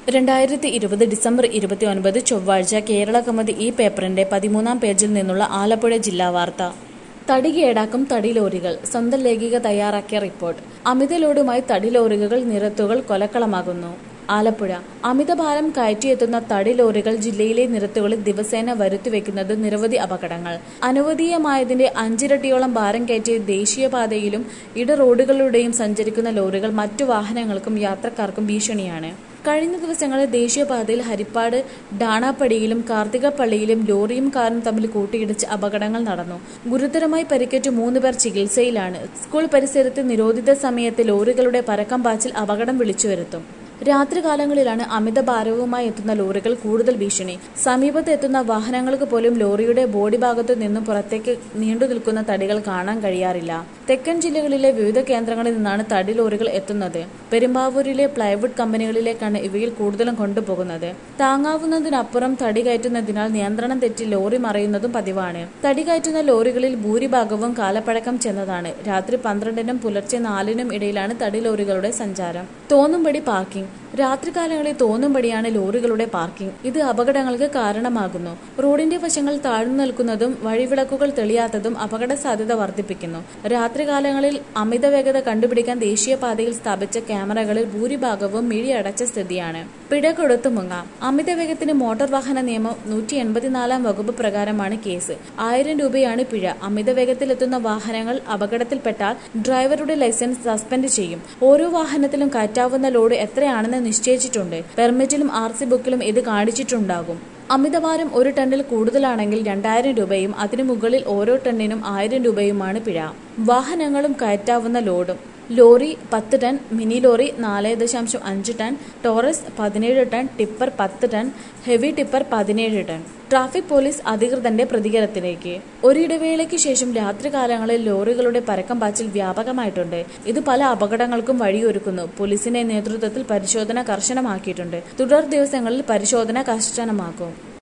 രണ്ടായിരത്തി ഇരുപത് ഡിസംബർ ഇരുപത്തി ഒൻപത് ചൊവ്വാഴ്ച കേരള കൗമുദി ഈ പേപ്പറിന്റെ പതിമൂന്നാം പേജിൽ നിന്നുള്ള ആലപ്പുഴ ജില്ലാ വാർത്ത തടികേടാക്കും തടിലോറികൾ സ്വന്തം ലേഖിക തയ്യാറാക്കിയ റിപ്പോർട്ട് അമിത ലോഡുമായി തടിലോറികൾ നിരത്തുകൾ കൊലക്കളമാകുന്നു ആലപ്പുഴ അമിതഭാരം കയറ്റിയെത്തുന്ന തടി ലോറികൾ ജില്ലയിലെ നിരത്തുകളിൽ ദിവസേന വരുത്തിവെക്കുന്നത് നിരവധി അപകടങ്ങൾ അനുവദീയമായതിന്റെ അഞ്ചിരട്ടിയോളം ഭാരം കയറ്റി ദേശീയപാതയിലും ഇട റോഡുകളിലൂടെയും സഞ്ചരിക്കുന്ന ലോറികൾ മറ്റു വാഹനങ്ങൾക്കും യാത്രക്കാർക്കും ഭീഷണിയാണ് കഴിഞ്ഞ ദിവസങ്ങളിൽ ദേശീയപാതയിൽ ഹരിപ്പാട് ഡാണാപ്പടിയിലും കാർത്തികപ്പള്ളിയിലും ലോറിയും കാറും തമ്മിൽ കൂട്ടിയിടിച്ച് അപകടങ്ങൾ നടന്നു ഗുരുതരമായി പരിക്കേറ്റ മൂന്ന് പേർ ചികിത്സയിലാണ് സ്കൂൾ പരിസരത്ത് നിരോധിത സമയത്ത് ലോറികളുടെ പരക്കം പാച്ചിൽ അപകടം വിളിച്ചു വരുത്തും രാത്രികാലങ്ങളിലാണ് അമിത ഭാരവുമായി എത്തുന്ന ലോറികൾ കൂടുതൽ ഭീഷണി സമീപത്ത് എത്തുന്ന വാഹനങ്ങൾക്ക് പോലും ലോറിയുടെ ബോഡി ഭാഗത്തു നിന്നും പുറത്തേക്ക് നീണ്ടു നിൽക്കുന്ന തടികൾ കാണാൻ കഴിയാറില്ല തെക്കൻ ജില്ലകളിലെ വിവിധ കേന്ദ്രങ്ങളിൽ നിന്നാണ് തടി ലോറികൾ എത്തുന്നത് പെരുമ്പാവൂരിലെ പ്ലൈവുഡ് കമ്പനികളിലേക്കാണ് ഇവയിൽ കൂടുതലും കൊണ്ടുപോകുന്നത് താങ്ങാവുന്നതിനപ്പുറം തടി കയറ്റുന്നതിനാൽ നിയന്ത്രണം തെറ്റി ലോറി മറയുന്നതും പതിവാണ് തടി കയറ്റുന്ന ലോറികളിൽ ഭൂരിഭാഗവും കാലപ്പഴക്കം ചെന്നതാണ് രാത്രി പന്ത്രണ്ടിനും പുലർച്ചെ നാലിനും ഇടയിലാണ് തടി ലോറികളുടെ സഞ്ചാരം തോന്നുംപടി പാർക്കിംഗ് രാത്രികാലങ്ങളിൽ തോന്നുംപടിയാണ് ലോറികളുടെ പാർക്കിംഗ് ഇത് അപകടങ്ങൾക്ക് കാരണമാകുന്നു റോഡിന്റെ വശങ്ങൾ താഴ്ന്നു നിൽക്കുന്നതും വഴിവിളക്കുകൾ തെളിയാത്തതും അപകട സാധ്യത വർദ്ധിപ്പിക്കുന്നു രാത്രികാലങ്ങളിൽ അമിത വേഗത കണ്ടുപിടിക്കാൻ ദേശീയപാതയിൽ സ്ഥാപിച്ച ക്യാമറകളിൽ ഭൂരിഭാഗവും മിഴിയടച്ച സ്ഥിതിയാണ് പിഴ കൊടുത്തു മുങ്ങാം അമിത വേഗത്തിന് മോട്ടോർ വാഹന നിയമം നൂറ്റി എൺപത്തിനാലാം വകുപ്പ് പ്രകാരമാണ് കേസ് ആയിരം രൂപയാണ് പിഴ അമിത വേഗത്തിലെത്തുന്ന വാഹനങ്ങൾ അപകടത്തിൽപ്പെട്ടാൽ ഡ്രൈവറുടെ ലൈസൻസ് സസ്പെൻഡ് ചെയ്യും ഓരോ വാഹനത്തിലും കയറ്റാവുന്ന ലോഡ് എത്രയാണെന്ന് നിശ്ചയിച്ചിട്ടുണ്ട് പെർമിറ്റിലും ആർ സി ബുക്കിലും ഇത് കാണിച്ചിട്ടുണ്ടാകും അമിതഭാരം ഒരു ടണ്ണിൽ കൂടുതലാണെങ്കിൽ രണ്ടായിരം രൂപയും അതിനു മുകളിൽ ഓരോ ടണ്ണിനും ആയിരം രൂപയുമാണ് പിഴ വാഹനങ്ങളും കയറ്റാവുന്ന ലോഡും ലോറി പത്ത് ടൺ മിനി ലോറി നാല് ദശാംശം അഞ്ച് ടൺ ടോറസ് പതിനേഴ് ടൺ ടിപ്പർ പത്ത് ടൺ ഹെവി ടിപ്പർ പതിനേഴ് ടൺ ട്രാഫിക് പോലീസ് അധികൃതന്റെ പ്രതികരണത്തിലേക്ക് ഒരിടവേളയ്ക്ക് ശേഷം രാത്രികാലങ്ങളിൽ ലോറികളുടെ പരക്കം പാച്ചിൽ വ്യാപകമായിട്ടുണ്ട് ഇത് പല അപകടങ്ങൾക്കും വഴിയൊരുക്കുന്നു പോലീസിന്റെ നേതൃത്വത്തിൽ പരിശോധന കർശനമാക്കിയിട്ടുണ്ട് തുടർ ദിവസങ്ങളിൽ പരിശോധന കർശനമാക്കും